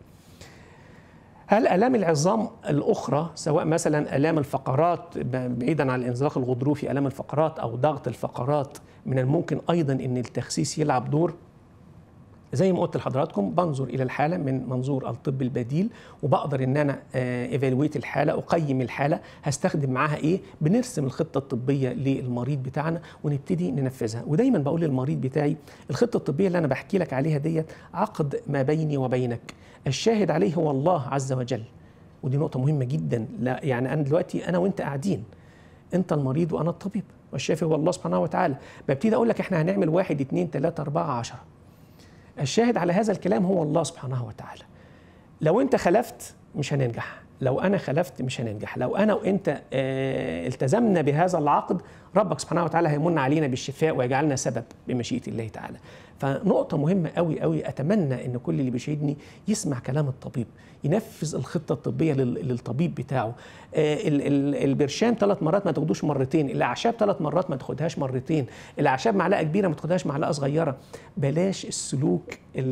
هل الام العظام الاخرى سواء مثلا الام الفقرات بعيدا عن الانزلاق الغضروفي الام الفقرات او ضغط الفقرات من الممكن ايضا ان التخسيس يلعب دور زي ما قلت لحضراتكم بنظر الى الحاله من منظور الطب البديل وبقدر ان انا ايفالويت الحاله اقيم الحاله هستخدم معاها ايه بنرسم الخطه الطبيه للمريض بتاعنا ونبتدي ننفذها ودايما بقول للمريض بتاعي الخطه الطبيه اللي انا بحكي لك عليها ديت عقد ما بيني وبينك الشاهد عليه هو الله عز وجل ودي نقطه مهمه جدا لا يعني انا دلوقتي انا وانت قاعدين انت المريض وانا الطبيب والشافي هو الله سبحانه وتعالى ببتدي اقول لك احنا هنعمل واحد اتنين تلاته اربعه عشره الشاهد على هذا الكلام هو الله سبحانه وتعالى لو انت خلفت مش هننجح لو انا خلفت مش هننجح لو انا وانت اه التزمنا بهذا العقد ربك سبحانه وتعالى هيمن علينا بالشفاء ويجعلنا سبب بمشيئه الله تعالى فنقطة مهمة قوي قوي أتمنى إن كل اللي بيشاهدني يسمع كلام الطبيب ينفذ الخطة الطبية للطبيب بتاعه آه البرشام ثلاث مرات ما تاخدوش مرتين الأعشاب ثلاث مرات ما تاخدهاش مرتين الأعشاب معلقة كبيرة ما تاخدهاش معلقة صغيرة بلاش السلوك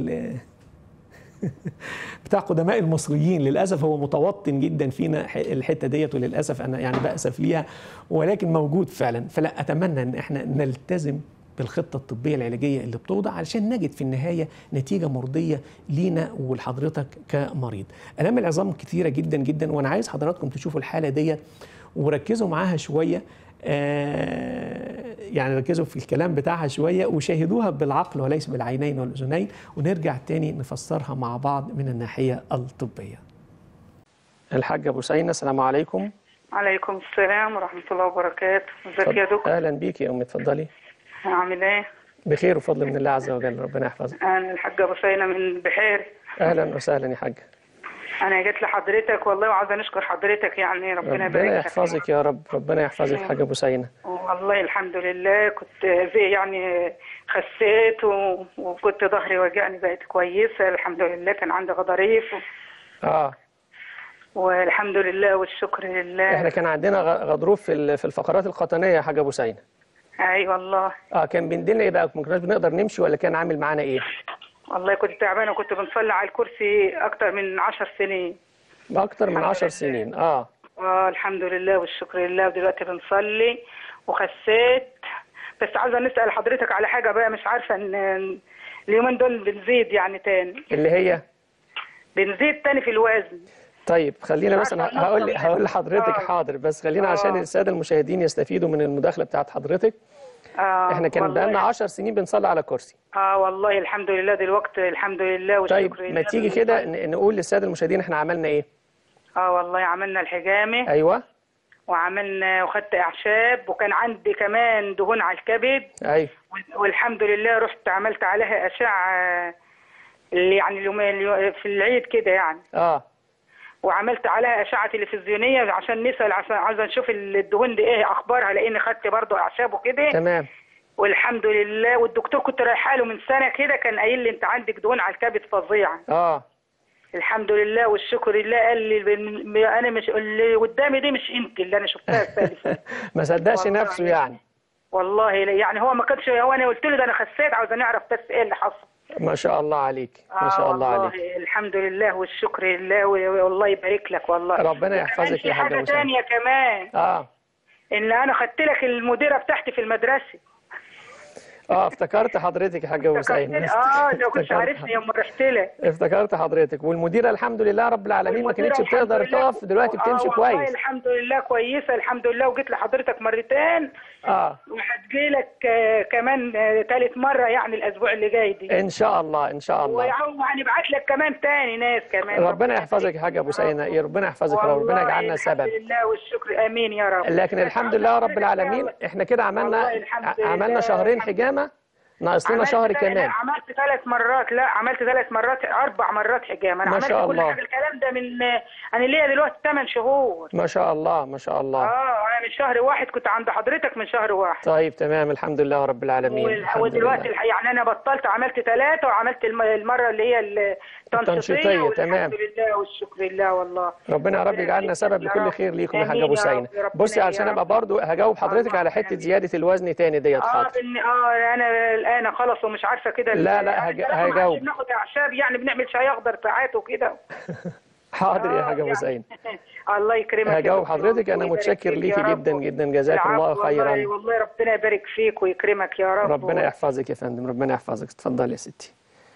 بتاع قدماء المصريين للاسف هو متوطن جدا فينا الحته ديت وللاسف انا يعني باسف ليها ولكن موجود فعلا فلا اتمنى ان احنا نلتزم بالخطه الطبيه العلاجيه اللي بتوضع علشان نجد في النهايه نتيجه مرضيه لينا ولحضرتك كمريض. الام العظام كثيره جدا جدا وانا عايز حضراتكم تشوفوا الحاله ديت وركزوا معاها شويه آه يعني ركزوا في الكلام بتاعها شويه وشاهدوها بالعقل وليس بالعينين والاذنين ونرجع تاني نفسرها مع بعض من الناحيه الطبيه. الحاج ابو سعيد السلام عليكم. عليكم السلام ورحمه الله وبركاته. ازيك يا دكتور؟ اهلا بيك يا امي اتفضلي. عامل ايه؟ بخير وفضل من الله عز وجل ربنا يحفظك انا الحاجه بصينه من البحير اهلا وسهلا يا حاجه انا جيت لحضرتك والله وعاوزه نشكر حضرتك يعني ربنا يبارك ربنا يحفظك يا رب ربنا يحفظك حاجه بوسينه والله الحمد لله كنت زي يعني خسيت و... وكنت ظهري وجعني بقت كويسه الحمد لله كان عندي غضاريف و... اه والحمد لله والشكر لله احنا كان عندنا غضروف في في الفقرات القطنيه يا حاجه بوسينه اي والله اه كان بيندلنا ايه بقى ما كناش بنقدر نمشي ولا كان عامل معانا ايه والله كنت تعبانه وكنت بنصلي على الكرسي اكتر من عشر سنين اكتر من عشر سنين اه اه الحمد لله والشكر لله ودلوقتي بنصلي وخسيت بس عايزه نسال حضرتك على حاجه بقى مش عارفه ان اليومين دول بنزيد يعني تاني اللي هي بنزيد تاني في الوزن طيب خلينا مثلا هقول هقول لحضرتك حاضر بس خلينا عشان الساده المشاهدين يستفيدوا من المداخله بتاعت حضرتك آه احنا كان بقالنا 10 سنين بنصلي على كرسي اه والله الحمد لله دلوقتي الحمد لله والشكر طيب ما تيجي كده نقول للساده المشاهدين احنا عملنا ايه اه والله عملنا الحجامه ايوه وعملنا وخدت اعشاب وكان عندي كمان دهون على الكبد ايوه وال- والحمد لله رحت عملت عليها اشعه اللي يعني اليوم اليو- في العيد كده يعني اه وعملت عليها اشعه تلفزيونيه عشان نسال عشان عايزه نشوف الدهون دي ايه اخبارها لاني خدت برضه اعشاب وكده تمام والحمد لله والدكتور كنت رايحه له من سنه كده كان قايل لي انت عندك دهون على الكبد فظيعه اه الحمد لله والشكر لله قال لي بن- انا مش اللي قدامي دي مش انت اللي انا شفتها الثالثه ما صدقش والله. نفسه يعني والله لا- يعني هو ما كانش هو انا قلت له ده انا خسيت عاوز نعرف بس ايه اللي حصل ما شاء الله عليك ما شاء آه الله والله عليك الحمد لله والشكر لله و- والله يبارك لك والله ربنا وكمان يحفظك في يا حاجة حاجه وسام. ثانيه كمان اه ان انا خدت لك المديره بتاعتي في المدرسه اه افتكرت حضرتك يا حاجه حسين اه لو كنت افتكرت- عارفني يوم رحت لك افتكرت حضرتك والمديره الحمد لله رب العالمين ما كانتش والمديرة بتقدر الحمد لله- تقف دلوقتي آه بتمشي والله كويس الحمد لله كويسه الحمد لله وجيت لحضرتك مرتين اه وهتجي لك آه، كمان ثالث مره يعني الاسبوع اللي جاي دي ان شاء الله ان شاء الله وهنبعت لك كمان تاني ناس كمان ربنا يحفظك يا حاجه ابو سينا يا ربنا يحفظك يا رب ربنا والله يجعلنا سبب الحمد لله والشكر امين يا رب لكن الحمد لله رب العالمين احنا كده عملنا والله الحمد لله. عملنا شهرين حجامه ناقص لنا عملت شهر ثلاث- كمان لا، عملت ثلاث مرات لا عملت ثلاث مرات اربع مرات حجامه انا ما عملت شاء كل الله. حاجه الكلام ده من انا ليا دلوقتي 8 شهور ما شاء الله ما شاء الله اه انا من شهر واحد كنت عند حضرتك من شهر واحد طيب تمام الحمد لله رب العالمين وال- الحمد ودلوقتي لله. الح- يعني انا بطلت عملت ثلاثه وعملت الم- المره اللي هي التنشيطيه التنشيطية، والحمد تمام. لله والشكر لله والله ربنا يا رب يجعلنا يبارك سبب يا لكل رب. خير ليكم يا آمين حاجه ابو يا سينا رب، ربنا بصي يا علشان رب. ابقى برضو هجاوب حضرتك الله على حته آمين. زياده الوزن تاني ديت اه حاضر بن اه انا الان خلص ومش عارفه كده لا، ال- لا، يعني هج- الكلام ما عادش هجاوب. بناخد اعشاب يعني بنعمل شاي اخضر ساعات وكده حاضر يا آه، حاجه ابو يعني. سينا الله يكرمك يا هجاوب دكتور حضرتك انا ويبارك متشكر فيك ليكي يا رب. جدا جدا جزاك الله العفو، والله, خيرا والله ربنا يبارك فيك ويكرمك يا رب ربنا يحفظك يا فندم ربنا يحفظك اتفضل يا ستي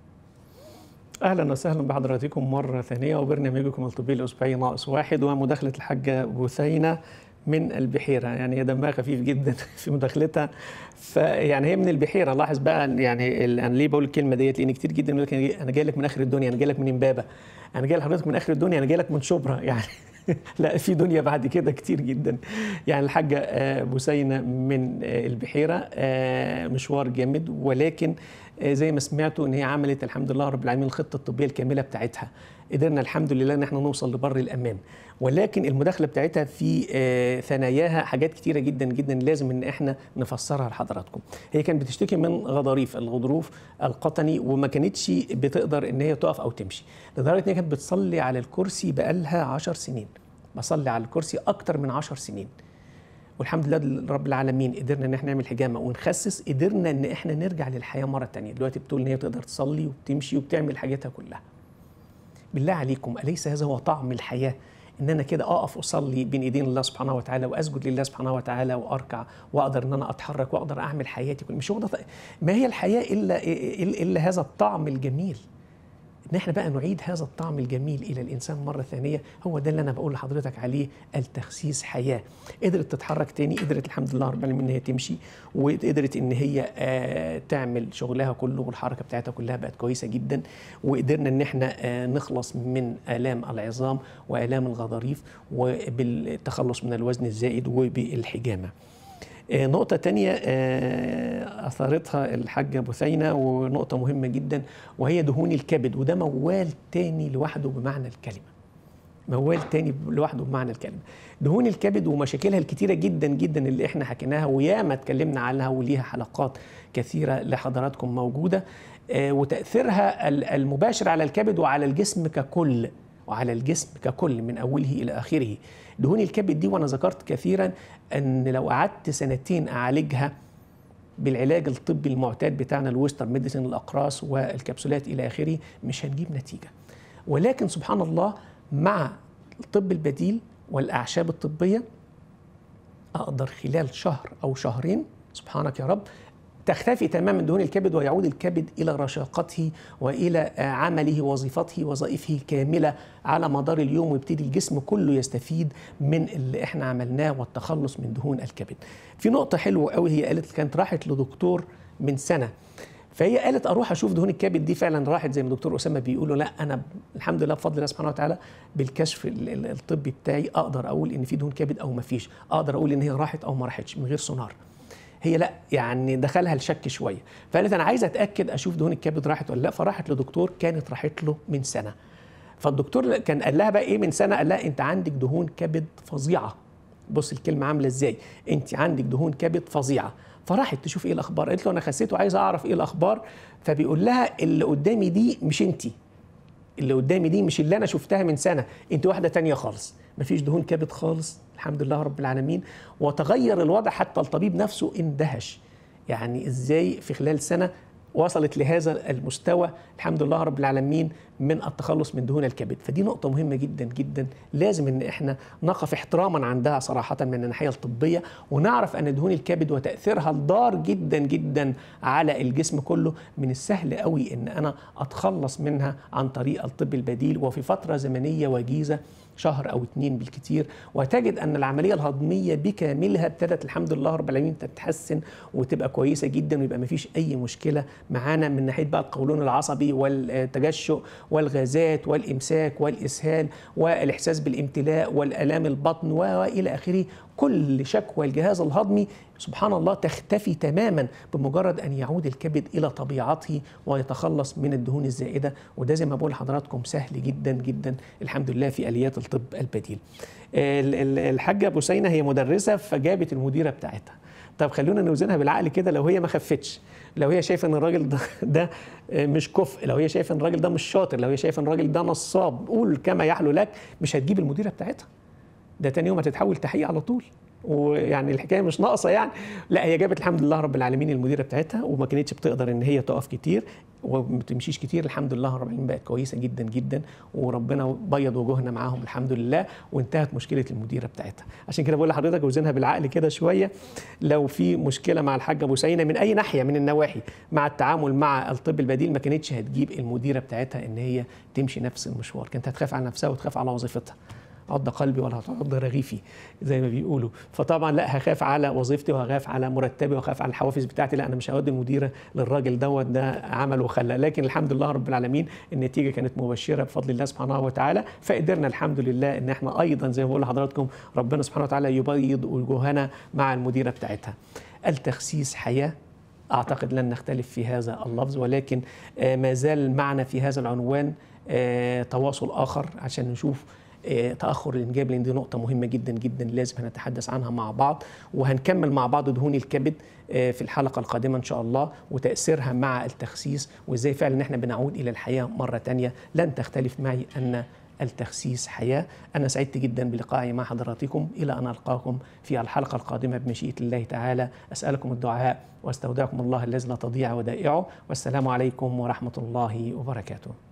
اهلا وسهلا بحضراتكم مره ثانيه وبرنامجكم الطبي الاسبوعي ناقص واحد ومداخله الحاجه بثينه من البحيره يعني هي دمها خفيف جدا في مداخلتها فيعني هي من البحيره لاحظ بقى يعني ال- انا ليه بقول الكلمه ديت لان كتير جدا يقول لك انا جاي لك من اخر الدنيا انا جاي لك من امبابه انا جاي لحضرتك من اخر الدنيا انا جاي لك من شبرا يعني لا في دنيا بعد كده كتير جدا يعني الحاجة آه، بثينة من آه، البحيرة آه، مشوار جامد ولكن آه، زي ما سمعتوا ان هي عملت الحمد لله رب العالمين الخطة الطبية الكاملة بتاعتها قدرنا الحمد لله ان احنا نوصل لبر الامان ولكن المداخلة بتاعتها في آه، ثناياها حاجات كتيرة جدا جدا لازم ان احنا نفسرها لحضراتكم هي كانت بتشتكي من غضاريف الغضروف القطني وما كانتش بتقدر ان هي تقف او تمشي لدرجة ان هي كانت بتصلي على الكرسي بقالها عشر سنين بصلي على الكرسي اكتر من عشر سنين والحمد لله رب العالمين قدرنا ان احنا نعمل حجامه ونخسس قدرنا ان احنا نرجع للحياه مره تانية دلوقتي بتقول ان هي تقدر تصلي وبتمشي وبتعمل حاجاتها كلها بالله عليكم اليس هذا هو طعم الحياه ان انا كده اقف اصلي بين ايدين الله سبحانه وتعالى واسجد لله سبحانه وتعالى واركع واقدر ان انا اتحرك واقدر اعمل حياتي كلها مش هو ده ما هي الحياه الا الا, إلا هذا الطعم الجميل ان احنا بقى نعيد هذا الطعم الجميل الى الانسان مره ثانيه هو ده اللي انا بقول لحضرتك عليه التخسيس حياه قدرت تتحرك تاني قدرت الحمد لله رب العالمين ان هي تمشي وقدرت ان هي آه تعمل شغلها كله والحركه بتاعتها كلها بقت كويسه جدا وقدرنا ان احنا آه نخلص من الام العظام والام الغضاريف وبالتخلص من الوزن الزائد وبالحجامه آه، نقطة تانية آه، أثارتها الحاجة بثينة ونقطة مهمة جدا وهي دهون الكبد وده موال تاني لوحده بمعنى الكلمة موال تاني لوحده بمعنى الكلمة دهون الكبد ومشاكلها الكتيرة جدا جدا اللي احنا حكيناها وياما اتكلمنا عنها وليها حلقات كثيرة لحضراتكم موجودة آه، وتأثيرها ال- المباشر على الكبد وعلى الجسم ككل وعلى الجسم ككل من أوله إلى آخره دهون الكبد دي وأنا ذكرت كثيرا أن لو قعدت سنتين أعالجها بالعلاج الطبي المعتاد بتاعنا الويستر ميديسن الأقراص والكبسولات إلى آخره مش هنجيب نتيجة ولكن سبحان الله مع الطب البديل والأعشاب الطبية أقدر خلال شهر أو شهرين سبحانك يا رب تختفي تماما دهون الكبد ويعود الكبد الى رشاقته والى آه، عمله وظيفته وظائفه الكامله على مدار اليوم ويبتدي الجسم كله يستفيد من اللي احنا عملناه والتخلص من دهون الكبد. في نقطه حلوه قوي هي قالت كانت راحت لدكتور من سنه فهي قالت اروح اشوف دهون الكبد دي فعلا راحت زي ما الدكتور اسامه بيقولوا لا انا الحمد لله بفضل الله سبحانه وتعالى بالكشف ال- ال- الطبي بتاعي اقدر اقول ان في دهون كبد او ما فيش اقدر اقول ان هي راحت او ما راحتش من غير سونار هي لا يعني دخلها الشك شويه فقالت انا عايزه اتاكد اشوف دهون الكبد راحت ولا لا فراحت لدكتور كانت راحت له من سنه فالدكتور كان قال لها بقى ايه من سنه قال لها انت عندك دهون كبد فظيعه بص الكلمه عامله ازاي انت عندك دهون كبد فظيعه فراحت تشوف ايه الاخبار قالت له انا خسيت وعايزه اعرف ايه الاخبار فبيقول لها اللي قدامي دي مش انت اللي قدامي دي مش اللي انا شفتها من سنه انت واحده تانية خالص مفيش دهون كبد خالص الحمد لله رب العالمين وتغير الوضع حتى الطبيب نفسه اندهش يعني ازاي في خلال سنه وصلت لهذا المستوى الحمد لله رب العالمين من التخلص من دهون الكبد فدي نقطة مهمة جدا جدا لازم ان احنا نقف احتراما عندها صراحة من الناحية الطبية ونعرف ان دهون الكبد وتأثيرها الضار جدا جدا على الجسم كله من السهل قوي ان انا اتخلص منها عن طريق الطب البديل وفي فترة زمنية وجيزة شهر او اتنين بالكتير وتجد ان العمليه الهضميه بكاملها ابتدت الحمد لله رب العالمين تتحسن وتبقى كويسه جدا ويبقى ما فيش اي مشكله معانا من ناحيه بقى القولون العصبي والتجشؤ والغازات والامساك والاسهال والاحساس بالامتلاء والالام البطن والى اخره كل شكوى الجهاز الهضمي سبحان الله تختفي تماما بمجرد ان يعود الكبد الى طبيعته ويتخلص من الدهون الزائده وده زي ما بقول لحضراتكم سهل جدا جدا الحمد لله في اليات الطب البديل. ال- ال- الحاجه بوسينه هي مدرسه فجابت المديره بتاعتها. طب خلونا نوزنها بالعقل كده لو هي ما خفتش لو هي شايفه ان الراجل ده, ده مش كفء لو هي شايفه ان الراجل ده مش شاطر لو هي شايفه ان الراجل ده نصاب قول كما يحلو لك مش هتجيب المديره بتاعتها ده تاني يوم هتتحول تحقيق على طول ويعني الحكايه مش ناقصه يعني لا هي جابت الحمد لله رب العالمين المديره بتاعتها وما كانتش بتقدر ان هي تقف كتير وما تمشيش كتير الحمد لله رب العالمين بقت كويسه جدا جدا وربنا بيض وجوهنا معاهم الحمد لله وانتهت مشكله المديره بتاعتها عشان كده بقول لحضرتك وزنها بالعقل كده شويه لو في مشكله مع الحاجه بوسينه من اي ناحيه من النواحي مع التعامل مع الطب البديل ما كانتش هتجيب المديره بتاعتها ان هي تمشي نفس المشوار كانت هتخاف على نفسها وتخاف على وظيفتها عض قلبي ولا تعض رغيفي زي ما بيقولوا فطبعا لا هخاف على وظيفتي وهخاف على مرتبي وهخاف على الحوافز بتاعتي لا انا مش هودي المديره للراجل دوت ده عمل وخلى لكن الحمد لله رب العالمين النتيجه كانت مبشره بفضل الله سبحانه وتعالى فقدرنا الحمد لله ان احنا ايضا زي ما بقول لحضراتكم ربنا سبحانه وتعالى يبيض وجوهنا مع المديره بتاعتها التخسيس حياه اعتقد لن نختلف في هذا اللفظ ولكن آه، ما زال معنا في هذا العنوان آه، تواصل اخر عشان نشوف آه، تاخر الانجاب لان دي نقطه مهمه جدا جدا لازم هنتحدث عنها مع بعض وهنكمل مع بعض دهون الكبد آه، في الحلقه القادمه ان شاء الله وتاثيرها مع التخسيس وازاي فعلا احنا بنعود الى الحياه مره تانية لن تختلف معي ان التخسيس حياه انا سعدت جدا بلقائي مع حضراتكم الى ان القاكم في الحلقه القادمه بمشيئه الله تعالى اسالكم الدعاء واستودعكم الله الذي لا تضيع ودائعه والسلام عليكم ورحمه الله وبركاته